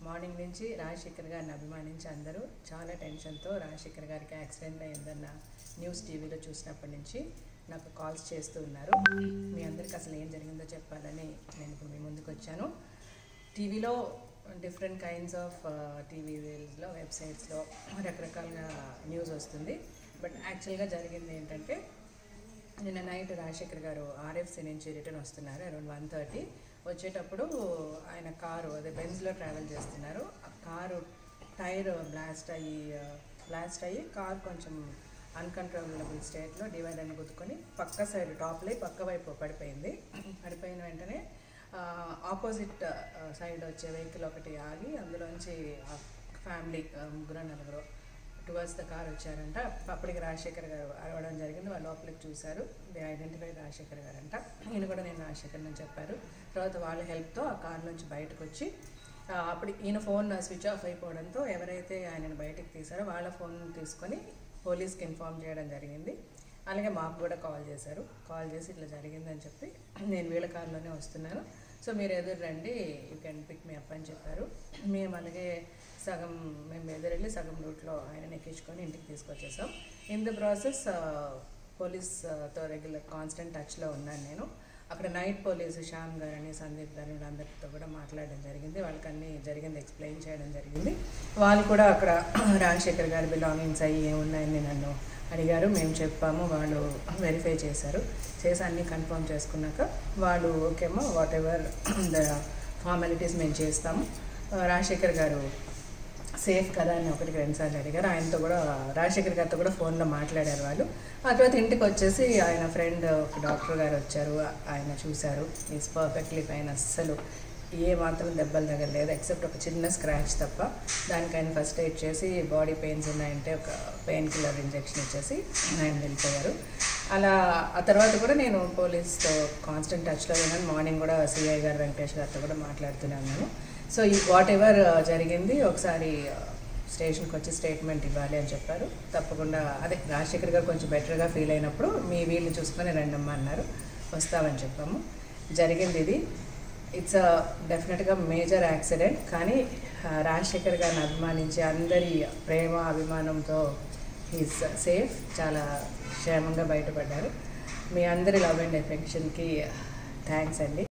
morning నుంచి రాజశేఖర్ గారిని అభిమానించి అందరూ చాలా టెన్షన్తో రాజశేఖర్ గారికి యాక్సిడెంట్ అయిందన్న న్యూస్ టీవీలో చూసినప్పటి నుంచి నాకు కాల్స్ చేస్తూ ఉన్నారు మీ అందరికి అసలు ఏం జరిగిందో చెప్పాలని నేను ఇప్పుడు మీ ముందుకు వచ్చాను టీవీలో డిఫరెంట్ కైండ్స్ ఆఫ్ టీవీ రీల్స్లో వెబ్సైట్స్లో రకరకాలుగా న్యూస్ వస్తుంది బట్ యాక్చువల్గా జరిగింది ఏంటంటే నిన్న నైట్ రాజశేఖర్ గారు ఆర్ఎఫ్సి నుంచి రిటర్న్ వస్తున్నారు అరౌండ్ వన్ థర్టీ వచ్చేటప్పుడు ఆయన కారు అదే బెంజ్లో ట్రావెల్ చేస్తున్నారు ఆ కారు టైర్ బ్లాస్ట్ అయ్యి బ్లాస్ట్ అయ్యి కార్ కొంచెం అన్కంట్రోలబుల్ స్టేట్లో డివైడర్ని గుద్దుకొని పక్క సైడ్ టాప్లో పక్క వైపు పడిపోయింది పడిపోయిన వెంటనే ఆపోజిట్ సైడ్ వచ్చే వెహికల్ ఒకటి ఆగి అందులోంచి ఫ్యామిలీ ముగ్గురు నలుగురు టువర్డ్స్ ద కార్ వచ్చారంట అప్పటికి రాజశేఖర్ గారు అరవడం జరిగింది వాళ్ళు లోపలికి చూశారు దే ఐడెంటిఫై రాజశేఖర్ గారు అంట ఈయన కూడా నేను రాజశేఖర్ అని చెప్పారు తర్వాత వాళ్ళ హెల్ప్తో ఆ కార్ నుంచి బయటకు వచ్చి ఆ, అప్పుడు ఈయన ఫోన్ స్విచ్ ఆఫ్ అయిపోవడంతో ఎవరైతే ఆయనను బయటకు తీశారో వాళ్ళ ఫోన్ తీసుకొని పోలీస్కి ఇన్ఫామ్ చేయడం జరిగింది అలాగే మాకు కూడా కాల్ చేశారు కాల్ చేసి ఇట్లా జరిగిందని చెప్పి నేను వీళ్ళ కార్లోనే వస్తున్నాను సో మీరు ఎదురు రండి you can pick me up అని చెప్పారు మేము అలాగే సగం మేము ఎదురెళ్ళి సగం రూట్లో ఆయన ఎక్కించుకొని ఇంటికి తీసుకొచ్చేసాం ఇన్ ద ప్రాసెస్ పోలీస్తో రెగ్యులర్ కాన్స్టెంట్ టచ్లో ఉన్నాను నేను అక్కడ నైట్ పోలీసు శ్యామ్ గారని సందీప్ గారిని వీళ్ళందరితో కూడా మాట్లాడడం జరిగింది వాళ్ళకి అన్ని జరిగింది ఎక్స్ప్లెయిన్ చేయడం జరిగింది వాళ్ళు కూడా అక్కడ రాజశేఖర్ గారి బిలాంగింగ్స్ అయ్యి ఏమున్నాయని నన్ను అడిగారు మేము చెప్పాము వాళ్ళు వెరిఫై చేశారు చేసి అన్నీ కన్ఫర్మ్ చేసుకున్నాక వాళ్ళు ఓకేమో వాట్ ఎవర్ ద ఫార్మాలిటీస్ మేము చేస్తాము ఆ, రాజశేఖర్ గారు సేఫ్ కదా అని ఒకటికి రెండుసార్లు అడిగారు ఆయనతో కూడా రాజశేఖర్ గారితో కూడా ఫోన్లో మాట్లాడారు వాళ్ళు ఆ తర్వాత ఇంటికి వచ్చేసి ఆయన ఫ్రెండ్ ఒక డాక్టర్ గారు వచ్చారు ఆయన చూశారు ఈజ్ పర్ఫెక్ట్లీ ఫైన్ అస్సలు ఏ మాత్రం దెబ్బలు తగలేదు ఎక్సెప్ట్ ఒక చిన్న స్క్రాచ్ తప్ప దానికి ఆయన ఫస్ట్ ఎయిడ్ చేసి బాడీ పెయిన్స్ ఉన్నాయంటే ఒక పెయిన్ కిల్లర్ ఇంజెక్షన్ ఇచ్చేసి ఆయన వెళ్ళిపోయారు అలా ఆ తర్వాత కూడా నేను పోలీస్తో కాన్స్టెంట్ టచ్లో ఉన్నాను మార్నింగ్ కూడా సిఐ గారు వెంకటేష్ గారితో కూడా మాట్లాడుతూనే ఉన్నాను సో ఈ వాట్ ఎవర్ జరిగింది ఒకసారి స్టేషన్కి వచ్చి స్టేట్మెంట్ ఇవ్వాలి అని చెప్పారు తప్పకుండా అదే రాజశేఖర్ గారు కొంచెం బెటర్గా ఫీల్ అయినప్పుడు మీ వీళ్ళు చూసుకొని రండమ్మా అన్నారు వస్తామని చెప్పాము జరిగింది ఇది ఇట్స్ డెఫినెట్గా మేజర్ యాక్సిడెంట్ కానీ ఆ, రాజశేఖర్ గారిని అభిమానించి అందరి ప్రేమ అభిమానంతో ఈజ్ సేఫ్ చాలా క్షేమంగా బయటపడ్డారు మీ అందరి లవ్ అండ్ ఎఫెక్షన్కి థ్యాంక్స్ అండి